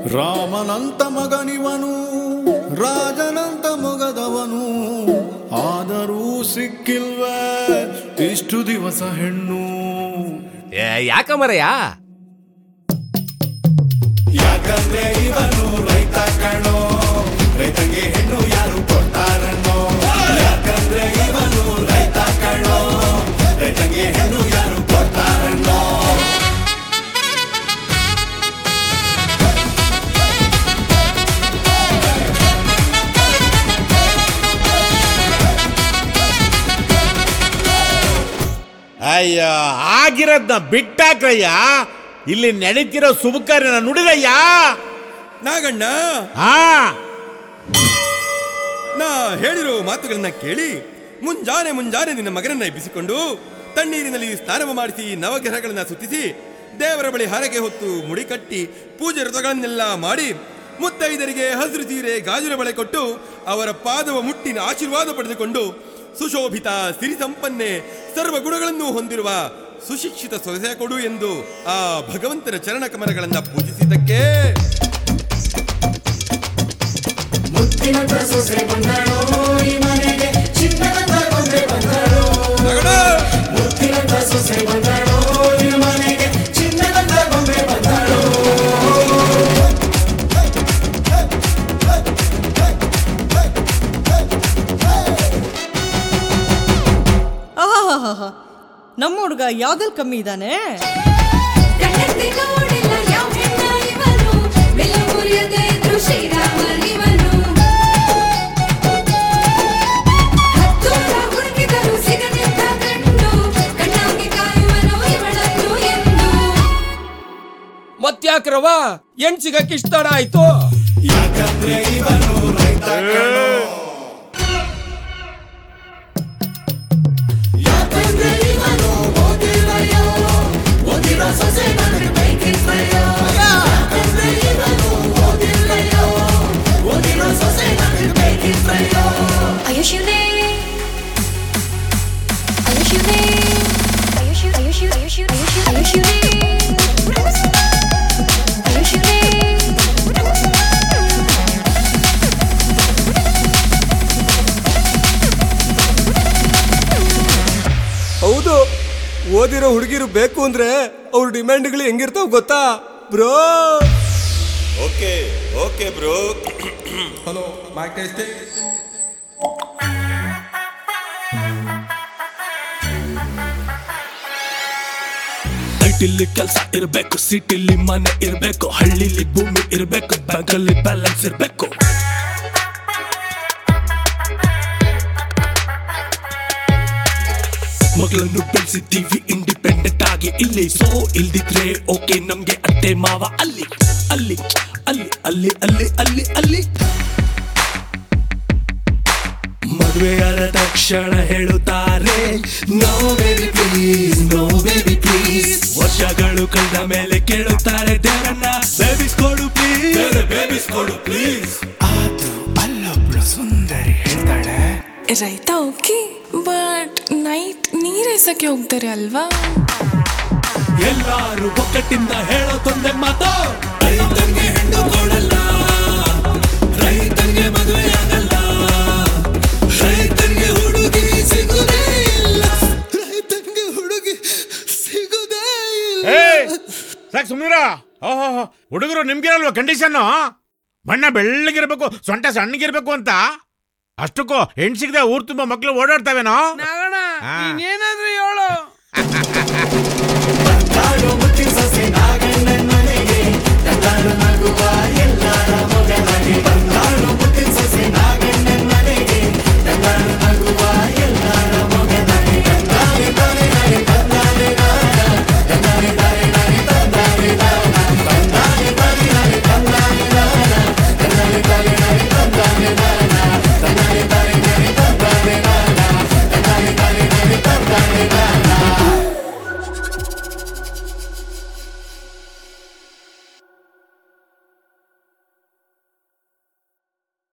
ರಾಮನಂತ ಮಗನಿವನು ರಾಜನಂತ ಮೊಗದವನು ಆದರೂ ಸಿಕ್ಕಿಲ್ವೇ ಇಷ್ಟು ದಿವಸ ಹೆಣ್ಣು ಏ, ಯಾಕಮರಯ್ಯ ಯಾಕಂದ್ರೆ ಇವನು ರೈತ ಕಣೋ ರೈತಂಗೆ ಹೆಣ್ಣು ಯಾರು ಕೊಡ್ತಾರಣ್ಣೋ ಯಾಕಂದ್ರೆ ಇವನು ರೈತ ಕಣೋ ರೈತಂಗೆ ಹೆಣ್ಣು ಯಾರು ಕೊಡ್ತಾರಣ್ಣೋ ಅಯ್ಯ ಆಗಿರೋದ್ನ ಬಿಟ್ಟಾಕ್ರಯ್ಯ ಇಲ್ಲಿ ನಡೀತಿರೋ ಶುಭ ಕಾರ್ಯನ ನುಡಿದಯ್ಯ ನಾಗಣ್ಣ ಹಾ ನಾ ಹೇಳಿರೋ ಮಾತುಗಳನ್ನ ಕೇಳಿ ಮುಂಜಾನೆ ಮುಂಜಾನೆ ನಿನ್ನ ಮಗನನ್ನ ಎಬ್ಬಿಸಿಕೊಂಡು ತಣ್ಣೀರಿನಲ್ಲಿ ಸ್ನಾನವ ಮಾಡಿಸಿ ನವಗ್ರಹಗಳನ್ನ ಸುತ್ತಿಸಿ ದೇವರ ಬಳಿ ಹರಕೆ ಹೊತ್ತು ಮುಡಿ ಕಟ್ಟಿ ಪೂಜೆ ವ್ರತಗಳನ್ನೆಲ್ಲ ಮಾಡಿ ಮುತ್ತೈದರಿಗೆ ಹಸಿರು ಸೀರೆ ಗಾಜಿನ ಬಳೆ ಕೊಟ್ಟು ಅವರ ಪಾದವ ಮುಟ್ಟಿನ ಆಶೀರ್ವಾದ ಪಡೆದುಕೊಂಡು ಸುಶೋಭಿತ ಸಿರಿ ಸಂಪನ್ನೆ ಸರ್ವ ಗುಣಗಳನ್ನು ಹೊಂದಿರುವ ಸುಶಿಕ್ಷಿತ ಸೊಸೆ ಕೊಡು ಎಂದು ಆ ಭಗವಂತನ ಚರಣ ಕಮಲಗಳನ್ನ ಪೂಜಿಸಿದ್ದಕ್ಕೆ ಮುತ್ತಿನಂತ ಸೊಸೆ ಬಂದಳು ಈ ಮನೆಗೆ ಚಿನ್ನದಂತ ಗೊಂಬೆ ಬಂದಳು ನಗಡ! ಮುತ್ತಿನಂತ ಸೊಸೆ ಬಂದಳು ಈ ಮನೆಗೆ ಚಿನ್ನದಂತ ಗೊಂಬೆ ಬಂದಳು ಆಹಾಹಾಹಾ ನಮ್ಮ ಹುಡುಗ ಯಾವ್ದ್ರಲ್ಲಿ ಕಮ್ಮಿ ಇದ್ದಾನೆ ಕಣ್ಣೆತ್ತಿ ನೋಡಿಲ್ಲ ಯಾವ ಹೆಣ್ಣ ಇವನು ಬೆಲ್ಲ ಮುರಿಯದೆ ಇದ್ರು ಶ್ರೀರಾಮನಿವನು ಹತ್ತೂರ ಹುಡುಕಿದರು ಸಿಗನೆಂತ ಗಂಡು ಕಣ್ಣಾಗಿ ಕಾಯುವನು ಇವಳನ್ನು ಎಂದು ಮತ್ಯಾಕ್ರವ ಹೆಣ್ ಸಿಗಕ್ ಇಷ್ಟ ತಡ ಆಯ್ತು ಯಾಕಂದ್ರೆ ಇವನು ರೈತ ಕಣೋ ಯಾಕಂದ್ರೆ ಇವನು ಓದಿಲ್ಲಯ್ಯೋ ಓದಿರೋ ಸೊಸೆ ನನಗೆ ಬೇಕಿಲ್ಲಯ್ಯೋ ಯಾಕಂದ್ರೆ ಇವನು ಓದಿಲ್ಲಯ್ಯೋ ಓದಿರೋ ಸೊಸೆ ನನಗೆ ಬೇಕಿಲ್ಲಯ್ಯೋ ಆಯುಷ್ಯುನೇ ಆಯುಷ್ಯುನೇ ಆಯುಷ್ಯು ಆಯುಷ್ಯು ಆಯುಷ್ಯು ಆಯುಷ್ಯು ಆಯುಷ್ಯುನೇ ಆಯುಷ್ಯುನೇ ಹೌದು ಓದಿರೋ ಹುಡುಗಿರು ಬೇಕು ಅಂದ್ರೆ ಅವ್ರ ಡಿಮ್ಯಾಂಡ್ಗಳು ಹೆಂಗಿರ್ತಾವ ಗೊತ್ತಾ ಬ್ರೋ ಓಕೆ ಓಕೆ ಬ್ರೋ ಐಟಿಲಿ ಕೆಲ್ಸ ಇರ್ಬೇಕು ಸಿಟಿಲಿ ಮನೆ ಇರ್ಬೇಕು ಹಳ್ಳಿಲಿ ಭೂಮಿ ಇರ್ಬೇಕು ಬ್ಯಾಂಕಲ್ಲಿ ಬ್ಯಾಲೆನ್ಸ್ ಇರ್ಬೇಕು ಮಗಳನ್ನು ಬೆಳೆಸಿದ್ದೀವಿ ಇಂಡಿಪೆಂಡೆಂಟ್ ಆಗಿ ಇಲ್ಲಿ ಸೊ ಇಲ್ದಿದ್ರೆ ಓಕೆ ನಮ್ಗೆ ಅತ್ತೆ ಮಾವ ಅಲ್ಲಿ ಅಲ್ಲಿ ಅಲ್ಲಿ ಅಲ್ಲಿ ಅಲ್ಲಿ ಅಲ್ಲಿ ಅಲ್ಲಿ ಮದುವೆಯಾದ ತಕ್ಷಣ ಹೇಳುತ್ತಾರೆ no baby please no baby please ವರ್ಷಗಳು ಕಳೆದ ಮೇಲೆ ಕೇಳುತ್ತಾರೆ ದೇವರನ್ನ ಬೇಬಿಸ್ ಕೊಡು ಪ್ಲೀಸ್ ಬೇಬಿಸ್ ಕೊಡು ಪ್ಲೀಸ್ ರೈತ ಓಕೆ ಬಟ್ ನೈಟ್ ನೀರೇಸಕ್ಕೆ ಹೋಗ್ತಾರೆ ಅಲ್ವಾ ಎಲ್ಲಾರು ಒಕ್ಕಟ್ಟಿಂದ ಹೇಳೋದೊಂದೇ ಮಾತು ರೈತಂಗೆ ಹೆಣ್ಣು ಕೊಡಲ್ಲ ರೈತಂಗೆ ಮದುವೆ ಆಗಲ್ಲ ರೈತಂಗೆ ಹುಡುಗಿ ಸಿಗುದೇ ಇಲ್ಲ ರೈತಂಗೆ ಹುಡುಗಿ ಸಿಗುದೇ ಏ ಇಲ್ಲ ಸಾಕ್ ಸುಮ್ನಿರ ಓಹೋ ಹುಡುಗರು ನಿಮ್ಗಿರಲ್ವಾ ಕಂಡೀಷನ್ ಬಣ್ಣ ಬೆಳ್ಳಗಿರ್ಬೇಕು ಸೊಂಟ ಸಣ್ಣಗಿರ್ಬೇಕು ಅಂತ ಅಷ್ಟಕ್ಕೂ ಹೆಣ್ ಸಿಗದೆ ಊರ್ ತುಂಬಾ ಮಕ್ಳು ಓಡಾಡ್ತಾವೇನೋ ನಾಗಣ್ಣ ಹಾ. ನೀನೇನಾದ್ರು